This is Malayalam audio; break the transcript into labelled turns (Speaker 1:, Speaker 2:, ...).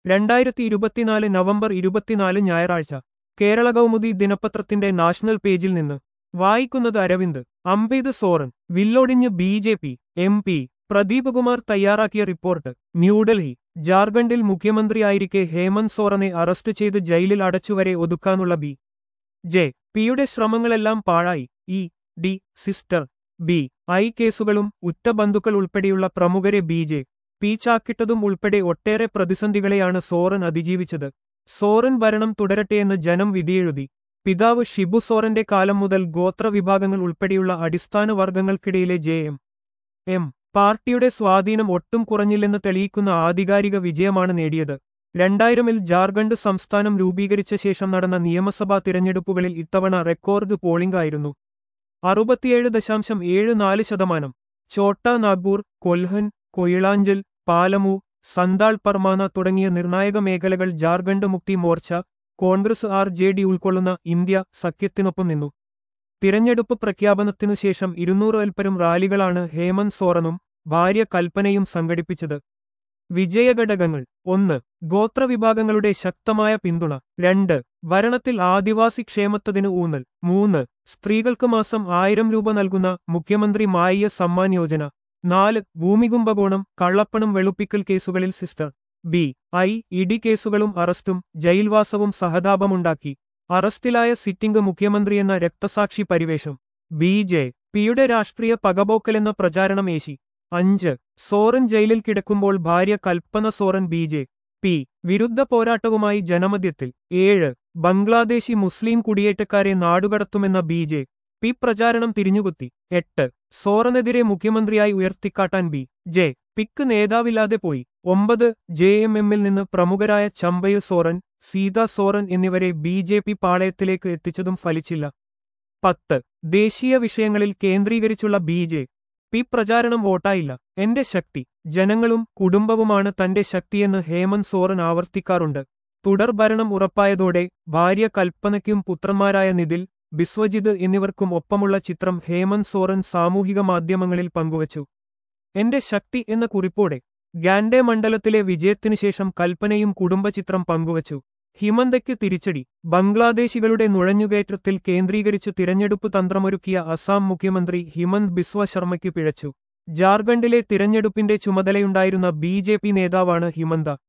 Speaker 1: രണ്ടായിരത്തി ഇരുപത്തിനാല് നവംബർ ഇരുപത്തിനാല് ഞായറാഴ്ച കേരള കൗമുദി ദിനപത്രത്തിന്റെ നാഷണൽ പേജിൽ നിന്ന് വായിക്കുന്നത് അരവിന്ദ് അംബേദ് സോറൻ വില്ലൊടിഞ്ഞ് B J P M P Pradeep Kumar തയ്യാറാക്കിയ റിപ്പോർട്ട് ന്യൂഡൽഹി ജാർഖണ്ഡിൽ മുഖ്യമന്ത്രിയായിരിക്കെ ഹേമന്ത് സോറനെ അറസ്റ്റ് ചെയ്ത് ജയിലിൽ അടച്ചുവരെ ഒതുക്കാനുള്ള ബി ജെ പിയുടെ ശ്രമങ്ങളെല്ലാം പാഴായി ഇ ഡി സിസ്റ്റർ ബി ഐ കേസുകളും ഉറ്റ ബന്ധുക്കൾ ഉൾപ്പെടെയുള്ള പ്രമുഖരെ ബി ജെ പി ചാക്കിട്ടതും ഉൾപ്പെടെ ഒട്ടേറെ പ്രതിസന്ധികളെയാണ് സോറൻ അതിജീവിച്ചത് സോറൻ ഭരണം തുടരട്ടെയെന്ന് ജനം വിധിയെഴുതി പിതാവ് ഷിബു സോറന്റെ കാലം മുതൽ ഗോത്രവിഭാഗങ്ങൾ ഉൾപ്പെടെയുള്ള അടിസ്ഥാന വർഗങ്ങൾക്കിടയിലെ ജെ എം എം പാർട്ടിയുടെ സ്വാധീനം ഒട്ടും കുറഞ്ഞില്ലെന്ന് തെളിയിക്കുന്ന ആധികാരിക വിജയമാണ് നേടിയത് രണ്ടായിരമിൽ ജാർഖണ്ഡ് സംസ്ഥാനം രൂപീകരിച്ച ശേഷം നടന്ന നിയമസഭാ തിരഞ്ഞെടുപ്പുകളിൽ ഇത്തവണ റെക്കോർഡ് പോളിംഗ് ആയിരുന്നു അറുപത്തിയേഴ് ദശാംശം ഏഴ് നാല് ശതമാനം ചോട്ടാ നാഗ്പൂർ കൊൽഹൻ കൊയിളാഞ്ചൽ പാലമു സന്താൾ പർമാന തുടങ്ങിയ നിർണായക മേഖലകൾ Jharkhand Mukti Morcha Congress R J D ഉൾക്കൊള്ളുന്ന ഇന്ത്യ സഖ്യത്തിനൊപ്പം നിന്നു തിരഞ്ഞെടുപ്പ് പ്രഖ്യാപനത്തിനു ശേഷം ഇരുന്നൂറ് അൽപ്പരം റാലികളാണ് ഹേമന്ത് സോറനും ഭാര്യ കൽപ്പനയും സംഘടിപ്പിച്ചത് വിജയഘടകങ്ങൾ ഒന്ന് ഗോത്രവിഭാഗങ്ങളുടെ ശക്തമായ പിന്തുണ രണ്ട് ഭരണത്തിൽ ആദിവാസി ക്ഷേമത്തതിന് ഊന്നൽ മൂന്ന് സ്ത്രീകൾക്ക് മാസം ആയിരം രൂപ നൽകുന്ന മുഖ്യമന്ത്രി മായിയ സമ്മാൻ യോജന നാല് ഭൂമികുംഭകോണം കള്ളപ്പണം വെളുപ്പിക്കൽ കേസുകളിൽ സിസ്റ്റർ ബി ഐ ഇഡി കേസുകളും അറസ്റ്റും ജയിൽവാസവും സഹതാപമുണ്ടാക്കി അറസ്റ്റിലായ സിറ്റിംഗ് മുഖ്യമന്ത്രിയെന്ന രക്തസാക്ഷി പരിവേഷം ബി ജെ പിയുടെ രാഷ്ട്രീയ പകപോക്കലെന്ന പ്രചാരണം ഏശി അഞ്ച് സോറൻ ജയിലിൽ കിടക്കുമ്പോൾ ഭാര്യ Kalpana Soren B J P വിരുദ്ധ പോരാട്ടവുമായി ജനമധ്യത്തിൽ ഏഴ് ബംഗ്ലാദേശി മുസ്ലിം കുടിയേറ്റക്കാരെ നാടുകടത്തുമെന്ന ബി ജെ പി പ്രചാരണം തിരിഞ്ഞുകുത്തി എട്ട് സോറനെതിരെ മുഖ്യമന്ത്രിയായി ഉയർത്തിക്കാട്ടാൻ ബി ജെ പിക്ക് നേതാവില്ലാതെ പോയി ഒമ്പത് ജെ എം എമ്മിൽ നിന്ന് പ്രമുഖരായ ചമ്പയ് സോറൻ സീത സോറൻ എന്നിവരെ ബി ജെ പി പാളയത്തിലേക്ക് എത്തിച്ചതും ഫലിച്ചില്ല പത്ത് ദേശീയ വിഷയങ്ങളിൽ കേന്ദ്രീകരിച്ചുള്ള ബി ജെ പി പ്രചാരണം വോട്ടായില്ല എന്റെ ശക്തി ജനങ്ങളും കുടുംബവുമാണ് തന്റെ ശക്തിയെന്ന് ഹേമന്ത് സോറൻ ആവർത്തിക്കാറുണ്ട് തുടർഭരണം ഉറപ്പായതോടെ ഭാര്യ കൽപ്പനയ്ക്കും പുത്രന്മാരായ നിതിൽ ബിസ്വജിത് എന്നിവർക്കും ഒപ്പമുള്ള ചിത്രം ഹേമന്ത് സോറൻ സാമൂഹിക മാധ്യമങ്ങളിൽ പങ്കുവച്ചു എന്റെ ശക്തി എന്ന കുറിപ്പോടെ ഗാൻഡെ മണ്ഡലത്തിലെ വിജയത്തിനുശേഷം കൽപ്പനയും കുടുംബചിത്രം പങ്കുവച്ചു ഹിമന്തയ്ക്ക് തിരിച്ചടി ബംഗ്ലാദേശികളുടെ നുഴഞ്ഞുകയറ്റത്തിൽ കേന്ദ്രീകരിച്ച് തിരഞ്ഞെടുപ്പ് തന്ത്രമൊരുക്കിയ അസാം മുഖ്യമന്ത്രി ഹിമന്ത് ബിസ്വ ശർമ്മയ്ക്ക് പിഴച്ചു ജാർഖണ്ഡിലെ തിരഞ്ഞെടുപ്പിന്റെ ചുമതലയുണ്ടായിരുന്ന ബി നേതാവാണ് ഹിമന്ത